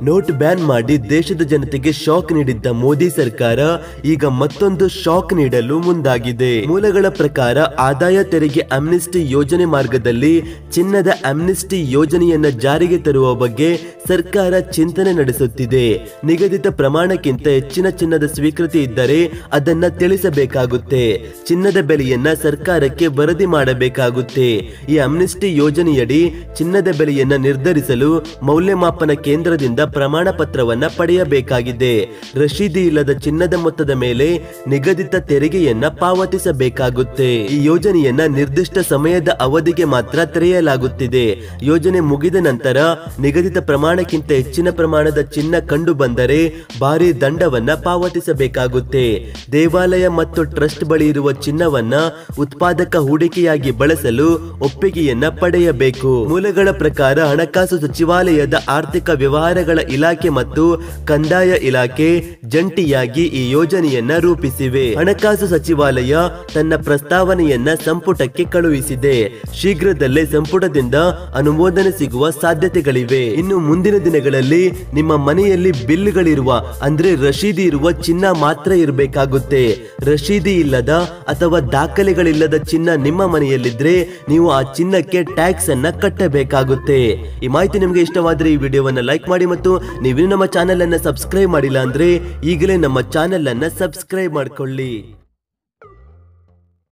note ban ಮಾಡಿ ದೇಶದ ಜನತೆಗೆ ಶಾಕ್ ನೀಡಿದ್ದ ಮೋದಿ ಸರ್ಕಾರ ಈಗ ಮತ್ತೊಂದು ಶಾಕ್ ನೀಡಲು ಮುಂದಾಗಿದೆ ಮೂಲಗಳ ಪ್ರಕಾರ ಆದಾಯ ತೆರಿಗೆ ಅಮ್ನಿಸ್ಟಿ ಯೋಜನೆ ಮಾರ್ಗದಲ್ಲಿ ಚಿನ್ನದ ಅಮ್ನಿಸ್ಟಿ ಯೋಜನೆಯನ್ನ ಜಾರಿಗೆ ತರುವ ಬಗ್ಗೆ ಸರ್ಕಾರ ಚಿಂತನೆ ನಡೆಸುತ್ತಿದೆ ನಿಗದಿತ ಪ್ರಮಾಣಕ್ಕಿಂತ ಹೆಚ್ಚಿನ ಚಿನ್ನದ ಸ್ವೀಕೃತಿ ಇದ್ದರೆ ಅದನ್ನ ತಿಳಿಸಬೇಕಾಗುತ್ತೆ ಚಿನ್ನದ ಬೆಲೆಯನ್ನ ಸರ್ಕಾರಕ್ಕೆ ವರದಿ ಮಾಡಬೇಕಾಗುತ್ತೆ ಈ ಅಮ್ನಿಸ್ಟಿ ಯೋಜನೆಯಡಿ ಚಿನ್ನದ ಬೆಲೆಯನ್ನ ನಿರ್ಧರಿಸಲು ಮೌಲ್ಯಮಾಪನ ಕೇಂದ್ರದಿಂದ ಪ್ರಮಾಣ ಪತ್ರವನ್ನ ಪಡೆಯಬೇಕಾಗಿದೆ ರಶೀದಿ ಇಲ್ಲದ ಚಿನ್ನದ ಮೊತ್ತದ ಮೇಲೆ ನಿಗದಿತ ತೆರಿಗೆಯನ್ನ ಪಾವತಿಸಬೇಕಾಗುತ್ತೆ ಈ ಯೋಜನೆಯನ್ನ ನಿರ್ದಿಷ್ಟ ಸಮಯದ ಅವಧಿಗೆ ಮಾತ್ರ ತೆರೆಯಲಾಗುತ್ತಿದೆ ಯೋಜನೆ ಮುಗಿದ ನಂತರ ನಿಗದಿತ ಪ್ರಮಾಣಕ್ಕಿಂತ ಹೆಚ್ಚಿನ ಪ್ರಮಾಣದ ಚಿನ್ನ ಕಂಡು ಬಂದರೆ ಭಾರಿ ದಂಡವನ್ನ ಪಾವತಿಸಬೇಕಾಗುತ್ತೆ ದೇವಾಲಯ ಮತ್ತು ಟ್ರಸ್ಟ್ ಬಳಿ ಇರುವ ಚಿನ್ನವನ್ನ ಉತ್ಪಾದಕ ಹೂಡಿಕೆಯಾಗಿ ಬಳಸಲು ಒಪ್ಪಿಗೆಯನ್ನ ಪಡೆಯಬೇಕು ಮೂಲಗಳ ಪ್ರಕಾರ ಹಣಕಾಸು ಸಚಿವಾಲಯದ ಆರ್ಥಿಕ ವ್ಯವಹಾರಗಳ ಇಲಾಖೆ ಮತ್ತು ಕಂದಾಯ ಇಲಾಖೆ ಜಂಟಿಯಾಗಿ ಈ ಯೋಜನೆಯನ್ನ ರೂಪಿಸಿವೆ ಹಣಕಾಸು ಸಚಿವಾಲಯ ತನ್ನ ಪ್ರಸ್ತಾವನೆಯನ್ನ ಸಂಪುಟಕ್ಕೆ ಕಳುಹಿಸಿದೆ ಶೀಘ್ರದಲ್ಲೇ ಸಂಪುಟದಿಂದ ಅನುಮೋದನೆ ಸಿಗುವ ಸಾಧ್ಯತೆಗಳಿವೆ ಇನ್ನು ಮುಂದಿನ ದಿನಗಳಲ್ಲಿ ನಿಮ್ಮ ಮನೆಯಲ್ಲಿ ಬಿಲ್ಗಳಿರುವ ಅಂದ್ರೆ ರಶೀದಿ ಇರುವ ಚಿನ್ನ ಮಾತ್ರ ಇರಬೇಕಾಗುತ್ತೆ ರಶೀದಿ ಇಲ್ಲದ ಅಥವಾ ದಾಖಲೆಗಳಿಲ್ಲದ ಚಿನ್ನ ನಿಮ್ಮ ಮನೆಯಲ್ಲಿದ್ರೆ ನೀವು ಆ ಚಿನ್ನಕ್ಕೆ ಟ್ಯಾಕ್ಸ್ ಅನ್ನ ಕಟ್ಟಬೇಕಾಗುತ್ತೆ ಈ ಮಾಹಿತಿ ನಿಮಗೆ ಇಷ್ಟವಾದ್ರೆ ಈ ವಿಡಿಯೋವನ್ನ ಲೈಕ್ ಮಾಡಿ ಮತ್ತು ನೀವು ನಮ್ಮ ಚಾನೆಲ್ ಅನ್ನ ಸಬ್ಸ್ಕ್ರೈಬ್ ಮಾಡಿಲ್ಲ ಅಂದ್ರೆ ಈಗಲೇ ನಮ್ಮ ಚಾನೆಲ್ ಅನ್ನ ಸಬ್ಸ್ಕ್ರೈಬ್ ಮಾಡ್ಕೊಳ್ಳಿ